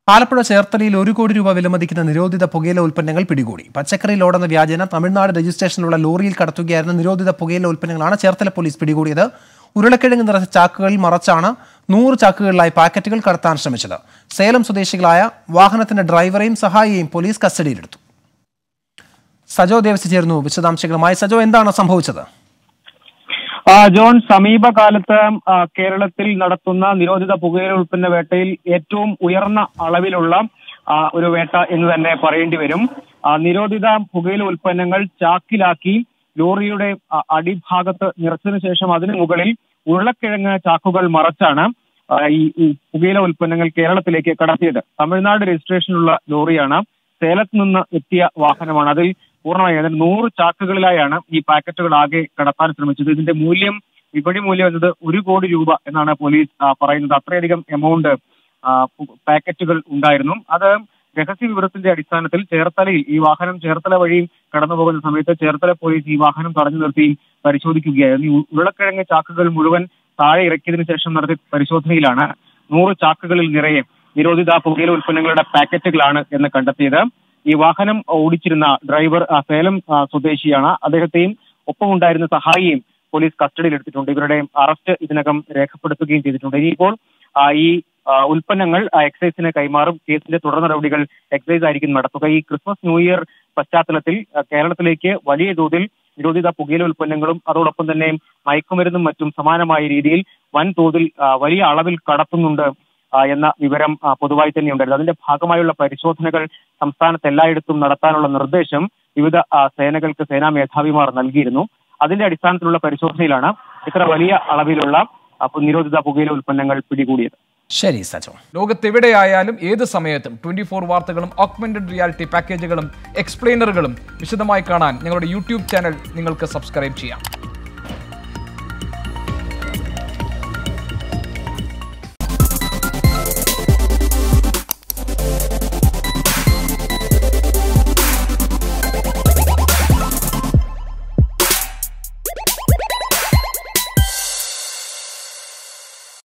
ആലപ്പുഴ ചേർത്തലയിൽ ഒരു കോടി രൂപ വിലമതിക്കുന്ന നിരോധിത പുകയില ഉൽപ്പന്നങ്ങൾ പിടികൂടി പച്ചക്കറി ലോഡെന്ന വ്യാജന തമിഴ്നാട് രജിസ്ട്രേഷനിലുള്ള ലോറിയിൽ കടത്തുകയായിരുന്ന നിരോധിത പുകയില ഉൽപ്പന്നങ്ങളാണ് ചേർത്തല പോലീസ് പിടികൂടിയത് ഉരുളക്കിഴങ്ങ് നിറച്ച ചാക്കുകളിൽ മറച്ചാണ് നൂറ് ചാക്കുകളിലായി പാക്കറ്റുകൾ കടത്താൻ ശ്രമിച്ചത് സേലം സ്വദേശികളായ വാഹനത്തിന്റെ ഡ്രൈവറെയും സഹായിയെയും പോലീസ് കസ്റ്റഡിയിലെടുത്തു സജോ ദേവസ് ചേർന്നു വിശദാംശങ്ങളുമായി സജോ എന്താണ് സംഭവിച്ചത് ആ, ജോൺ സമീപകാലത്ത് ആ, കേരളത്തിൽ നടത്തുന്ന നിരോധിത പുകയില ഉൽപ്പന്ന വേട്ടയിൽ ഏറ്റവും ഉയർന്ന അളവിലുള്ള ആ, ഒരു വേട്ട എന്ന് തന്നെ പറയേണ്ടി വരും ആ, നിരോധിത പുകയില ഉൽപ്പന്നങ്ങൾ ചാക്കിലാക്കി ലോറിയുടെ ആ, അടിഭാഗത്ത് നിറച്ചതിനു ശേഷം അതിനു മുകളിൽ ഉരുളക്കിഴങ്ങ് ചാക്കുകൾ മറച്ചാണ് ആ, ഈ ഈ പുകയില ഉൽപ്പന്നങ്ങൾ കേരളത്തിലേക്ക് കടത്തിയത് തമിഴ്നാട് രജിസ്ട്രേഷനുള്ള ലോറിയാണ് സേലത്ത് നിന്ന് എത്തിയ വാഹനമാണ് അതിൽ പൂർണ്ണമായി അതായത് നൂറ് ചാക്കുകളിലായാണ് ഈ പാക്കറ്റുകൾ ആകെ കടത്താൻ ശ്രമിച്ചത് ഇതിന്റെ മൂല്യം വിപണി മൂല്യം എന്നത് ഒരു കോടി രൂപ എന്നാണ് പോലീസ് ആ, പറയുന്നത് അത്രയധികം എമൗണ്ട് പാക്കറ്റുകൾ ഉണ്ടായിരുന്നു അത് രഹസ്യ വിവരത്തിന്റെ അടിസ്ഥാനത്തിൽ ചേർത്തലയിൽ ഈ വാഹനം ചേർത്തല വഴി കടന്നു പോകുന്ന സമയത്ത് ചേർത്തല പോലീസ് ഈ വാഹനം തടഞ്ഞു നിർത്തി പരിശോധിക്കുകയായിരുന്നു ഈ ഉരുളക്കിഴങ്ങ് ചാക്കുകൾ മുഴുവൻ താഴെ ഇറക്കിയതിനു ശേഷം നടത്തിയ പരിശോധനയിലാണ് നൂറ് ചാക്കുകളിൽ നിറയെ നിരോധിത പുകയില ഉൽപ്പന്നങ്ങളുടെ പാക്കറ്റുകളാണ് എന്ന് കണ്ടെത്തിയത് ഈ വാഹനം ഓടിച്ചിരുന്ന ഡ്രൈവർ ആ, സേലം ആ, സ്വദേശിയാണ് അദ്ദേഹത്തെയും ഒപ്പം ഉണ്ടായിരുന്ന സഹായിയെയും പോലീസ് കസ്റ്റഡിയിൽ എടുത്തിട്ടുണ്ട് ഇവരുടെ അറസ്റ്റ് ഇതിനകം രേഖപ്പെടുത്തുകയും ചെയ്തിട്ടുണ്ട് ഇനിയിപ്പോൾ ആ, ഈ ആ, ഉൽപ്പന്നങ്ങൾ ആ, എക്സൈസിന് കൈമാറും കേസിന്റെ തുടർ നടപടികൾ എക്സൈസ് ആയിരിക്കും നടത്തുക ഈ ക്രിസ്മസ് ന്യൂ ഇയർ പശ്ചാത്തലത്തിൽ ആ, കേരളത്തിലേക്ക് വലിയ തോതിൽ നിരോധിത പുകയില ഉൽപ്പന്നങ്ങളും അതോടൊപ്പം തന്നെ മയക്കുമരുന്നും മറ്റും സമാനമായ രീതിയിൽ വൻതോതിൽ ആ, വലിയ അളവിൽ കടത്തുന്നുണ്ട് ആ, എന്ന വിവരം ആ, പൊതുവായി തന്നെ ഉണ്ടായിരുന്നു അതിന്റെ ഭാഗമായുള്ള പരിശോധനകൾ സംസ്ഥാനത്ത് എല്ലായിടത്തും നടത്താനുള്ള നിർദ്ദേശം വിവിധ ആ, സേനകൾക്ക് സേനാ മേധാവിമാർ നൽകിയിരുന്നു അതിന്റെ അടിസ്ഥാനത്തിലുള്ള പരിശോധനയിലാണ് ഇത്ര വലിയ അളവിലുള്ള ആ, നിരോധിത പുകയില ഉൽപ്പന്നങ്ങൾ പിടികൂടിയത് ശരി സജോ ലോകത്തെവിടെയായാലും ഏത് സമയത്തും ട്വന്റി ഫോർ വാർത്തകളും ഓഗ്മെന്റഡ് റിയാലിറ്റി പാക്കേജുകളും എക്സ്പ്ലെയിനറുകളും വിശദമായി കാണാൻ ഞങ്ങളുടെ യൂട്യൂബ് ചാനൽ നിങ്ങൾക്ക് സബ്സ്ക്രൈബ് ചെയ്യാം